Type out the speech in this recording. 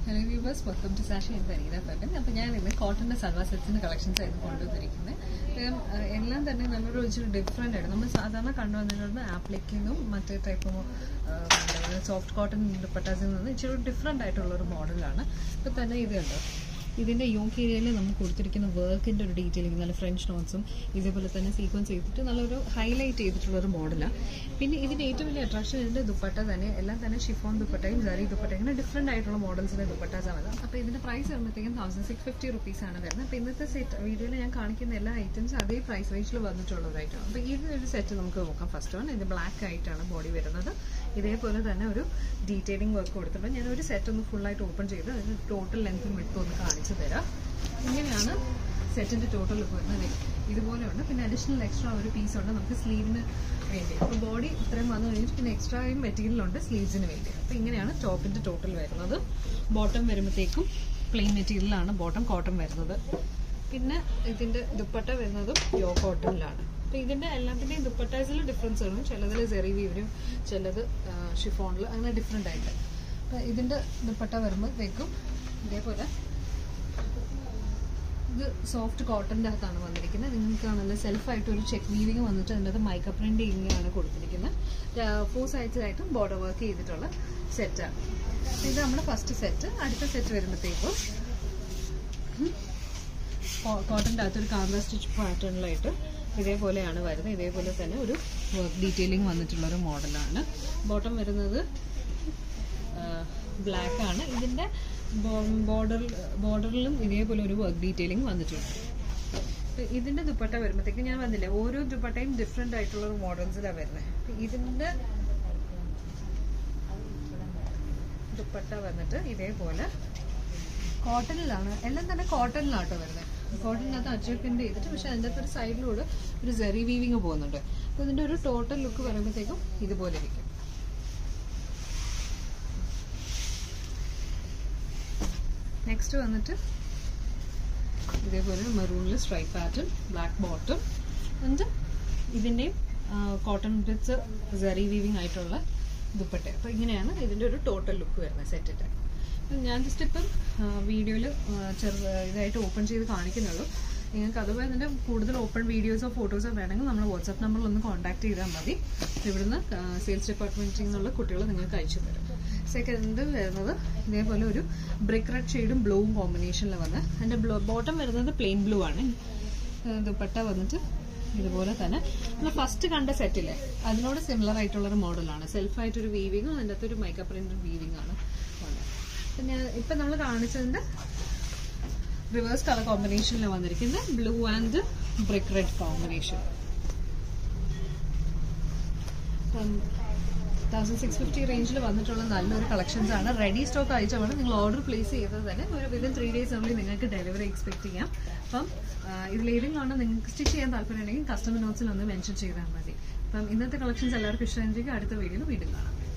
hello viewers welcome to Sashi and Fareeda Febin അപ്പോൾ ഞാൻ ഇന്ന് കോട്ടൻ്റെ സൽവാർ സെറ്റ്സിൻ്റെ കളക്ഷൻസ് ആയിരുന്നു കൊണ്ടുവന്നിരിക്കുന്നത് അപ്പം അഹ് എല്ലാം തന്നെ നമ്മളൊരു ഇച്ചിരി ഡിഫറെൻ്റ് ആണ് നമ്മൾ സാധാരണ കണ്ടുവന്നിരുന്നത് ആപ്ലിക്കിന്നും മറ്റേ ടൈപ്പ് സോഫ്റ്റ് കോട്ടൺ ദുപ്പട്ടാസിൽ നിന്ന് ഇച്ചിരി ഡിഫറെൻ്റ് ആയിട്ടുള്ള ഒരു മോഡലാണ് ഇപ്പം തന്നെ ഇത് കണ്ടോ ഇതിൻ്റെ യോക്ക് ഏരിയയിൽ നമുക്ക് കൊടുത്തിരിക്കുന്ന വർക്കിൻ്റെ ഒരു ഡീറ്റെയിലിംഗ് നല്ല ഫ്രഞ്ച് നോട്ട്സും ഇതേപോലെ തന്നെ സീക്വൻസ് ചെയ്തിട്ട് നല്ലൊരു ഹൈലൈറ്റ് ചെയ്തിട്ടുള്ള ഒരു മോഡലാണ് പിന്നെ ഇതിൻ്റെ ഏറ്റവും വലിയ അട്രാക്ഷൻ ഇതിൻ്റെ ദുപ്പട്ട തന്നെ എല്ലാം തന്നെ ഷിഫോൺ ദുപ്പട്ടയും ജറി ദുപ്പട്ടയും ഇങ്ങനെ ഡിഫറെൻ്റ് ആയിട്ടുള്ള മോഡൽസിൻ്റെ ദുപ്പട്ടാസാണ് വരുന്നത് അപ്പോൾ ഇതിൻ്റെ പ്രൈസ് വരുമ്പോഴത്തേക്കും തൗസൻഡ് സിക്സ് ഫിഫ്റ്റി റുപ്പീസാണ് വരുന്നത് അപ്പോൾ ഇന്നത്തെ സെറ്റ് വീഡിയോയിൽ ഞാൻ കാണിക്കുന്ന എല്ലാ ഐറ്റംസും അതേ പ്രൈസ് റേഞ്ചിൽ വന്നിട്ടുള്ളതായിട്ടാണ് അപ്പോൾ ഈ ഒരു സെറ്റ് നമുക്ക് നോക്കാം ഫസ്റ്റ് വൺ ഇത് ബ്ലാക്ക് ആയിട്ടാണ് ബോഡി വരുന്നത് ഇതേപോലെ തന്നെ ഒരു ഡീറ്റെയിലിംഗ് വർക്ക് കൊടുത്തിട്ടുണ്ട് ഞാൻ ഒരു സെറ്റ് ഒന്ന് ഫുള്ളായിട്ട് ഓപ്പൺ ചെയ്ത് അതിന് ടോട്ടൽ ലെങ്ത്തും വിട്ടും ഒന്ന് കാണിച്ചു തരാം ഇങ്ങനെയാണ് സെറ്റിന്റെ ടോട്ടൽ ലുക്ക് വരുന്നത് ഇതുപോലെയുണ്ട് പിന്നെ അഡീഷണൽ എക്സ്ട്രാ ഒരു പീസ് ഉണ്ട് നമുക്ക് സ്ലീവിന് വേണ്ടി അപ്പോൾ ബോഡി ഇത്രയും വന്നു കഴിഞ്ഞിട്ട് പിന്നെ എക്സ്ട്രായും മെറ്റീരിയലുണ്ട് സ്ലീവ്സിന് വേണ്ടി അപ്പോൾ ഇങ്ങനെയാണ് ടോപ്പിന്റെ ടോട്ടൽ വരുന്നത് ബോട്ടം വരുമ്പോഴത്തേക്കും പ്ലെയിൻ മെറ്റീരിയലാണ് ബോട്ടം കോട്ടൺ വരുന്നത് പിന്നെ ഇതിന്റെ ദുപ്പട്ട വരുന്നതും യോ കോട്ടണിലാണ് അപ്പോൾ ഇതിന്റെ എല്ലാത്തിന്റെയും ദുപ്പട്ടാസിൽ ഡിഫറൻസ് വരും ചിലതിൽ സെറി വീവരും ചിലത് ഷിഫോണിൽ അങ്ങനെ ഡിഫറെൻ്റ് ആയിട്ട് അപ്പോൾ ഇതിന്റെ ദുപ്പട്ട വരുമ്പോഴത്തേക്കും ഇതേപോലെ ഇത് സോഫ്റ്റ് കോട്ടൻ്റെ അകത്താണ് വന്നിരിക്കുന്നത് നിങ്ങൾക്ക് നല്ല സെൽഫായിട്ട് ഒരു ചെക്ക് വീവിങ് വന്നിട്ട് അതിൻ്റെ അകത്ത് മൈക്ക പ്രിന്റിങ് ആണ് കൊടുത്തിരിക്കുന്നത് ഫോർ സൈഡ്സിലായിട്ടും ബോർഡർ വർക്ക് ചെയ്തിട്ടുള്ള സെറ്റാണ് ഇത് നമ്മുടെ ഫസ്റ്റ് സെറ്റ് അടുത്ത സെറ്റ് വരുമ്പോഴത്തേക്കും കോട്ടൻ്റെ അകത്തൊരു കാന്ത സ്റ്റിച്ച് പാറ്റേണിലായിട്ട് ഇതേപോലെയാണ് വരുന്നത് ഇതേപോലെ തന്നെ ഒരു വർക്ക് ഡീറ്റെയിലിംഗ് വന്നിട്ടുള്ള ഒരു മോഡലാണ് ബോട്ടം വരുന്നത് ബ്ലാക്ക് ആണ് ഇതിന്റെ ബോർഡർ ബോർഡറിലും ഇതേപോലെ ഒരു വർക്ക് ഡീറ്റെയിലിംഗ് വന്നിട്ടുണ്ട് അപ്പൊ ഇതിന്റെ ദുപ്പട്ട വരുമ്പോഴത്തേക്ക് ഞാൻ വന്നില്ലേ ഓരോ ദുപ്പട്ടയും ഡിഫറെന്റ് ആയിട്ടുള്ള ഒരു മോഡൽസിലാണ് വരുന്നത് ഇതിന്റെ ദുപ്പട്ട വന്നിട്ട് ഇതേപോലെ കോട്ടണിലാണ് എല്ലാം തന്നെ കോട്ടണിലാട്ടോ വരുന്നത് കോട്ടണിനകത്ത് അച്ചപ്പിൻ്റെ ചെയ്തിട്ട് പക്ഷെ അതിൻ്റെ അകത്ത് ഒരു സൈഡിലൂടെ ഒരു സെറി വീവിങ് പോകുന്നുണ്ട് അപ്പോൾ ഇതിൻ്റെ ഒരു ടോട്ടൽ ലുക്ക് വരുമ്പോഴത്തേക്കും ഇതുപോലെ ഇരിക്കും നെക്സ്റ്റ് വന്നിട്ട് ഇതേപോലെ മെറൂണിൽ stripe pattern black bottom and ഇതിൻ്റെയും കോട്ടൺ ബിറ്റ്സ് സെറി വീവിങ് ആയിട്ടുള്ള ദുപ്പട്ട അപ്പോൾ ഇങ്ങനെയാണ് ഇതിൻ്റെ ഒരു ടോട്ടൽ ലുക്ക് വരുന്നത് സെറ്റിൻ്റെ ഞാൻ ജസ്റ്റ് ഇപ്പം വീഡിയോയിൽ ചെറു ഇതായിട്ട് ഓപ്പൺ ചെയ്ത് കാണിക്കുന്നുള്ളൂ നിങ്ങൾക്ക് അതുപോലെ തന്നെ കൂടുതൽ ഓപ്പൺ വീഡിയോസോ ഫോട്ടോസോ വേണമെങ്കിൽ നമ്മൾ വാട്സാപ്പ് നമ്പറിൽ ഒന്ന് കോൺടാക്ട് ചെയ്താൽ മതി ഇവിടുന്ന് സെയിൽസ് ഡിപ്പാർട്ട്മെന്റിൽ നിന്നുള്ള കുട്ടികൾ നിങ്ങൾക്ക് അയച്ചു തരും സെക്കൻഡ് വരുന്നത് ഇതേപോലെ ഒരു ബ്രിക്ക് റെഡ് ഷെയ്ഡും ബ്ലൂവും കോമ്പിനേഷനിൽ വന്ന് അതിൻ്റെ ബോട്ടം വരുന്നത് പ്ലെയിൻ ബ്ലൂ ആണ് ദുപ്പട്ട വന്നിട്ട് ഇതുപോലെ തന്നെ നമ്മൾ ഫസ്റ്റ് കണ്ട സെറ്റിലെ അതിനോട് സിമിലർ ആയിട്ടുള്ള ഒരു മോഡലാണ് സെൽഫായിട്ടൊരു വീവിങ്ങും അതിൻ്റെ അകത്ത് ഒരു മേക്കപ്പ് പ്രിന്റഡ് വീവിംഗ് ആണ് പിന്നെ ഇപ്പൊ നമ്മൾ കാണിച്ചതിന്റെ റിവേഴ്സ് കളർ കോമ്പിനേഷനിൽ വന്നിരിക്കുന്നത് blue and brick red combination thousand six fifty റേഞ്ചിൽ വന്നിട്ടുള്ള നല്ലൊരു കളക്ഷൻസ് ആണ് റെഡി സ്റ്റോക്ക് അയച്ചാണ് നിങ്ങൾ ഓർഡർ പ്ലേസ് ചെയ്തത് തന്നെ ഒരു വിതിൻ ത്രീ ഡേയ്സിനുള്ളിൽ നിങ്ങൾക്ക് ഡെലിവറി എക്സ്പെക്ട് ചെയ്യാം അപ്പം ഇതിലേതെങ്കിലും ആണ് നിങ്ങൾക്ക് സ്റ്റിച്ച് ചെയ്യാൻ താല്പര്യമുണ്ടെങ്കിൽ കസ്റ്റമർ നോട്ട്സിൽ ഒന്ന് മെൻഷൻ ചെയ്താൽ മതി അപ്പം ഇന്നത്തെ കളക്ഷൻസ് എല്ലാവർക്കും ഇഷ്ടമായിരിക്കും അടുത്ത വീഡിയോയിൽ വീണ്ടും കാണാം